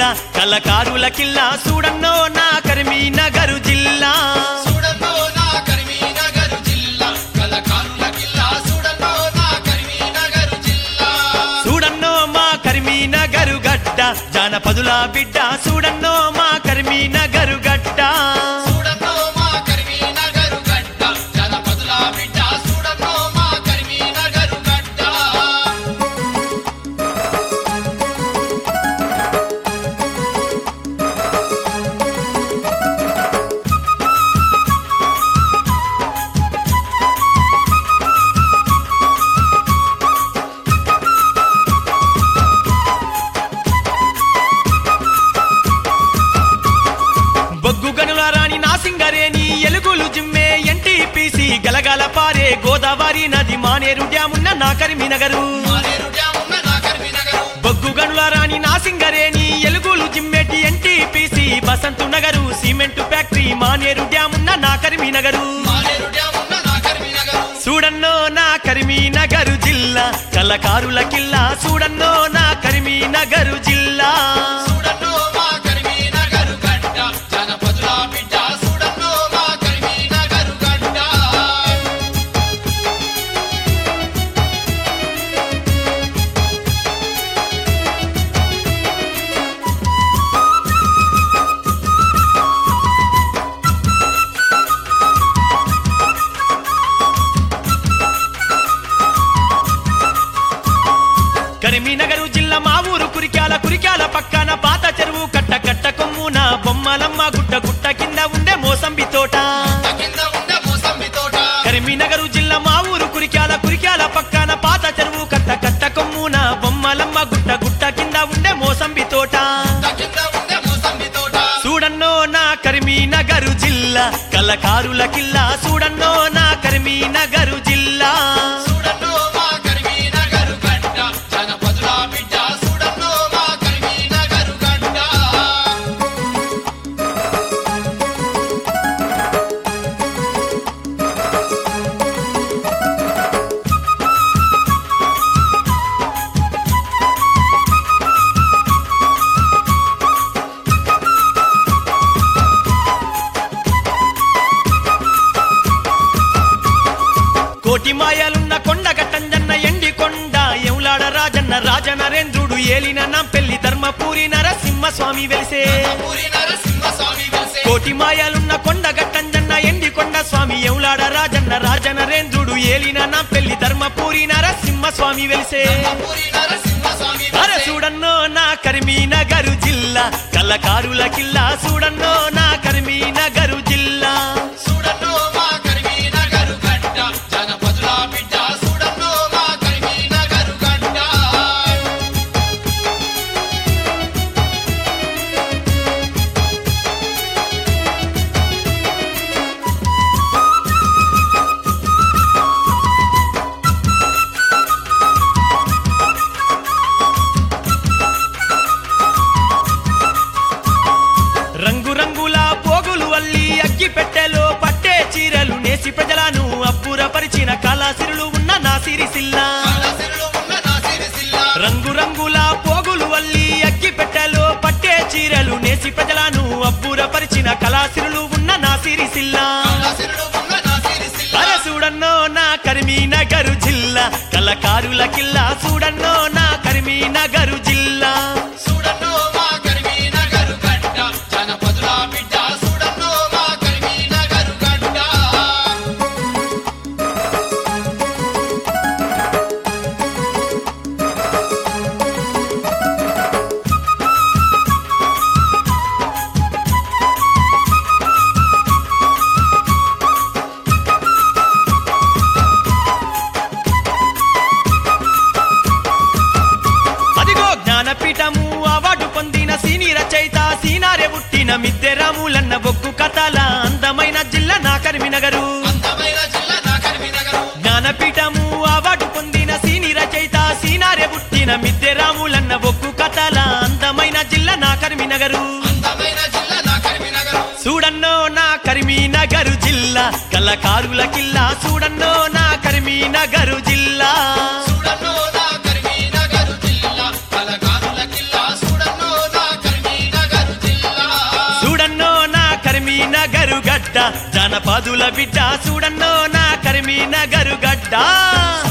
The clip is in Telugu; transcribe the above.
జిల్లా కళకారుల కిల్లా చూడన్నో నా కరీంనగర్ జిల్లా చూడన్నో నా కరీంనగర్ జిల్లా కళాకారుల కిల్లా చూడన్నో నా కరీంనగర్ జిల్లా చూడన్నో మా కరీంనగర్ గడ్డ జానపదుల బిడ్డ చూడన్నో మా కరీంనగర్ గడ్డ చూడన్నో మా కరీంనగర్ గడ్డ జనపదుల బిడ్డ చూడన్నో మా కరీంనగర్ గడ్డ బొగ్గు గనుల రాణి నాసింగరేని ఎలుగులు జిమ్మే ఎన్టీపీసీ గలగల పారే గోదావరి నది మానేరు డ్యామున్న నా కరీంనగరు మారేరు డ్యామున్న నా కరీంనగర్ బొగ్గు గనుల రాణి నాసింగరేని ఎలుగులు జిమ్మేటి NTPC Basanth Nagar cement factory Maneru డ్యామున్న నా కరీంనగరు మారేరు డ్యామున్న నా కరీంనగర్ చూడన్నో నా కరీంనగర్ జిల్లా కళకారుల కిల్లా చూడన్నో నా కరీంనగర్ జిల్లా చూడన్నో మా కరీంనగర్ గడ్డ జనపదుల బిడ్డ చూడన్నో మా కరీంనగర్ గడ్డ కరీంనగర్ జిల్లా మా ఊరు కురికాల కురికాల పక్కన పాత చెరువు కట్ట కట్ట కొమ్మున బొమ్మలమ్మ గుట్ట గుట్ట కింద ఉండే మోసంబి తోట కింద ఉండే మోసంబి తోట కరీంనగర్ జిల్లా మా ఊరు కురికాల కురికాల పక్కన పాత చెరువు కట్ట కట్ట కొమ్మున బొమ్మలమ్మ గుట్ట గుట్ట కింద ఉండే మోసంబి తోట కింద ఉండే మోసంబి తోట చూడన్నో నా కరీంనగర్ జిల్లా కళకారుల కిల్లా చూడన్నో నా కరీంనగర్ జిల్లా చూడన్నో మా కరీంనగర్ గడ్డ జనపదుల బిడ్డ చూడన్నో మా కరీంనగర్ గడ్డ కోటి మాయలున్న కొండ గట్టంజన్న ఎండి కొండ ఎవులాడ రాజన్న రాజ నరేంద్రుడు ఏలిన నా పెళ్లి ధర్మపూరి నరసింహ స్వామి వెలిసే పూరి నరసింహ స్వామి వెలిసే కోటి మాయలున్న కొండ గట్టంజన్న ఎండి కొండ స్వామి ఎవులాడ రాజన్న రాజ నరేంద్రుడు ఏలిన నా పెళ్లి ధర్మపూరి నరసింహ స్వామి వెలిసే పూరి నరసింహ స్వామి అర చూడన్నో నా కరీంనగర్ జిల్లా కళకారుల కిల్లా చూడన్నో నా కరీంనగర్ జిల్లా చూడన్నో మా కరీంనగర్ గడ్డ జనపదుల బిడ్డ చూడన్నో మా కరీంనగర్ గడ్డ రంగు రంగుల పోగులు అల్లి అగ్గి పెట్టెలో పట్టే చీరలు నేసి ప్రజలను అబ్బురపరిచిన కళాసిరులు ఉన్న నా సిరిసిల్ల కళసిరులు ఉన్న నా సిరిసిల్ల రంగు రంగుల పోగులు అల్లి అగ్గి పెట్టెలో పట్టే చీరలు నేసి ప్రజలను అబ్బురపరిచిన కళాసిరులు ఉన్న నా సిరిసిల్ల కళసిరులు ఉన్న నా సిరిసిల్ల అర చూడన్నో నా కరీంనగర్ జిల్లా కళకారుల కిల్లా చూడన్నో నా కరీంనగర్ జిల్లా చూడన్నో మా కరీంనగర్ గడ్డ జనపదుల బిడ్డ చూడన్నో మా కరీంనగర్ గడ్డ అదిగో జ్ఞానపీఠము అవార్డు పొందిన సీని రచయిత సీనారే పుట్టిన మిద్దె రాములన్న బొగ్గు కథల అందమైన జిల్లా నా కరీంనగరు అందమైన జిల్లా నా కరీంనగర్ జ్ఞానపీఠము అవార్డు పొందిన సీని రచయిత సీనారే పుట్టిన మిద్దె రాములన్న బొగ్గు కథల అందమైన జిల్లా నా కరీంనగరు అందమైన జిల్లా నా కరీంనగర్ చూడన్నో నా కరీంనగర్ జిల్లా కళకారుల కిల్లా చూడన్నో నా కరీంనగర్ జిల్లా చూడన్నో నా కరీంనగర్ జిల్లా కళాకారుల కిల్లా చూడన్నో నా కరీంనగర్ జానపదుల బిడ్డ చూడన్నో నా కరిమి నగరు గడ్డ